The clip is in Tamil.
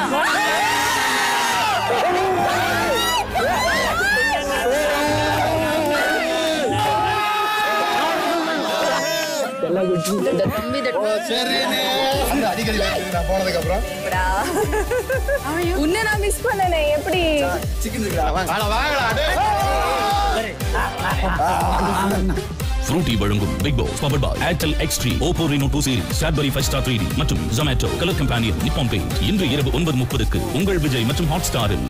அந்த அடிக்கடி நான் போனதுக்கு அப்புறம் உன்னை நான் மிஸ் பண்ணனே எப்படி சிக்கன் இருக்குடா வாங்க வாங்கடா ஃப்ரூட்டி வழங்கும் Bigg Boss power boy Airtel Xstream Oppo Reno two series Cadbury Five Star three மற்றும் ஜொமேட்டோ கலர் கம்பானியன் நிப்பான் பே இன்று இரவு ஒன்பது முப்பதுக்கு உங்கள் விஜய் மற்றும் ஹாட் ஸ்டாரில்